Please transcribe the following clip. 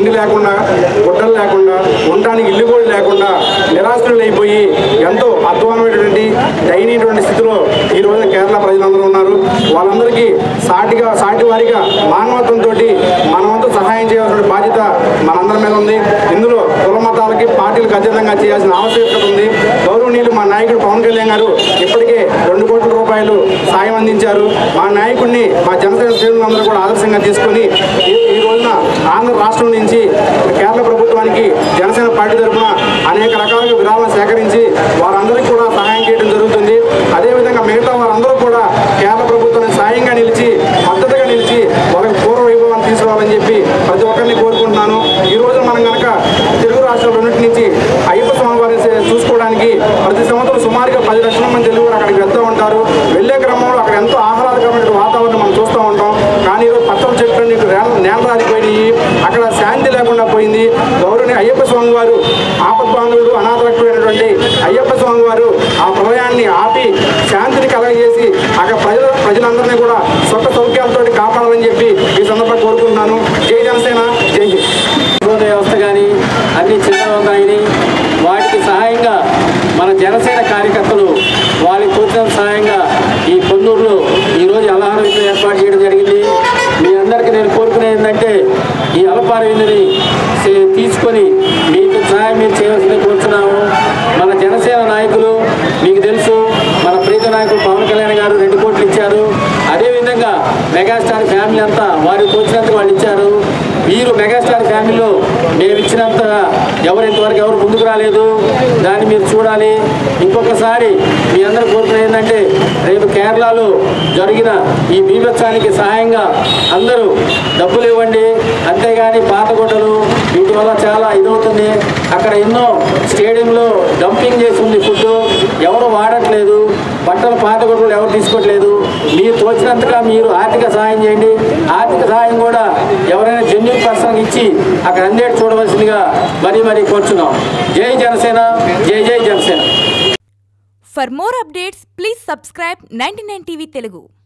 తిండి లేకుండా గుడ్డలు లేకుండా ఉండడానికి ఇల్లు కూడా లేకుండా నిరాశ్రులు అయిపోయి ఎంతో అధ్వానమైనటువంటి దయనీయటువంటి స్థితిలో ఈ రోజున కేరళ ప్రజలందరూ ఉన్నారు వాళ్ళందరికీ సాటిగా సాటి వారిగా మానవత్వంతో మనమంతా సహాయం చేయాల్సిన బాధ్యత మనందరి మీద ఉంది ఇందులో కుల మతాలకి పార్టీలకు అతీతంగా చేయాల్సిన ఆవశ్యకత ఉంది గౌరవనీయులు మా నాయకుడు పవన్ కళ్యాణ్ గారు ఇప్పటికే రెండు కోట్ల రూపాయలు సాయం అందించారు మా నాయకుడిని మా జనసేన శ్రేణులందరూ కూడా ఆదర్శంగా తీసుకొని ఈ- ఈ రోజున ఆంధ్ర రాష్ట్రం నుంచి కేరళ ప్రభుత్వానికి జనసేన పార్టీ తరఫున అనేక రకాలుగా విరాళాలు సేకరించి వారందరికీ కూడా సహాయం చేయడం జరుగుతుంది అదేవిధంగా మిగతా వారందరూ కూడా కేరళ ప్రభుత్వానికి సాయంగా నిలిచి మద్దతుగా నిలిచి వాళ్ళకి పూర్వ వైభవాన్ని తీసుకురావాలని చెప్పి ప్రతి ఒక్కరిని కోరుకుంటున్నాను ఈ రోజు మనం కనుక తెలుగు రాష్ట్రాలన్నింటి నుంచి అయ్యప్ప స్వామి వారిని సే- చూసుకోవడానికి ప్రతి సంవత్సరం సుమారుగా పది లక్షల మంది తెలుగు వారు అక్కడికి వెళ్తూ ఉంటారు వెళ్ళే క్రమంలో అక్కడ ఎంతో ఆహ్లాదకరమైన వాతావరణం మనం చూస్తూ ఉంటాం కానీ ఈరోజు పచ్చల చెట్లు నేల రాలిపోయినాయి అక్కడ శాంతి లేకుండా పోయింది గౌరవనీయ అయ్యప్ప స్వామి వారు ఆపద్బాంధవుడు అనాథరకుడైనటువంటి అయ్యప్ప స్వామి వారు ఆ ప్రళయాన్ని ఆపి శాంతిని కలగజేసి అక్కడ ప్రజల ప్రజలందరినీ కూడా సుఖ సౌఖ్యాలతో కాపాడాలని చెప్పి ఈ సందర్భంగా కోరుకుంటున్నాను జై జనసేన జై హింద్ రోడ్డు వ్యవస్థ కానీ అన్ని చిన్నగా ఉన్నాయని వాటికి సహాయంగా మన జనసేన కార్యకర్తలు వాళ్ళకి తోచిన సహాయంగా ఈ పొన్నూరులో ఈరోజు అలహార విందు ఏర్పాటు చేయడం జరిగింది మీ అందరికీ నేను కోరుకునేది ఏంటంటే ఈ అలపార విందుని సే- తీసుకొని మీకు సహాయం మీరు చేయవలసింది కోరుతున్నాము మన జనసేన నాయకులు మీకు తెలుసు మన ప్రీత నాయకులు పవన్ కళ్యాణ్ గారు రెండు కోట్లు ఇచ్చారు అదేవిధంగా మెగాస్టార్ ఫ్యామిలీ అంతా వారికి తోచినంత వాళ్ళు ఇచ్చారు వీరు మెగాస్టార్ ఫ్యామిలీలో మేము ఇచ్చినంత ఎవరు ఇంతవరకు ఎవరు ముందుకు రాలేదు దాన్ని మీరు చూడాలి ఇంకొకసారి మీ అందరూ కోరుకునేది ఏంటంటే రేపు కేరళలో జరిగిన ఈ బీభత్సానికి సహాయంగా అందరూ డబ్బులు ఇవ్వండి అంతేగాని పాత గుడ్డలు వీటి వల్ల చాలా ఇదవుతుంది అక్కడ ఎన్నో స్టేడియంలో డంపింగ్ చేసి ఉంది ఫుడ్ ఎవరు వాడట్లేదు బట్టలు పాత గుడ్డలు ఎవరు తీసుకోవట్లేదు మీరు తోచినంతగా మీరు ఆర్థిక సహాయం చేయండి ఆర్థిక సహాయం కూడా ఎవరైనా జెన్యున్ పర్సన్ ఇచ్చి అక్కడ అందేటి చూడవలసిందిగా మరీ మరీ కోరుచున్నాం జై జనసేన జై జై Janasena For more updates, please subscribe 99 TV Telugu.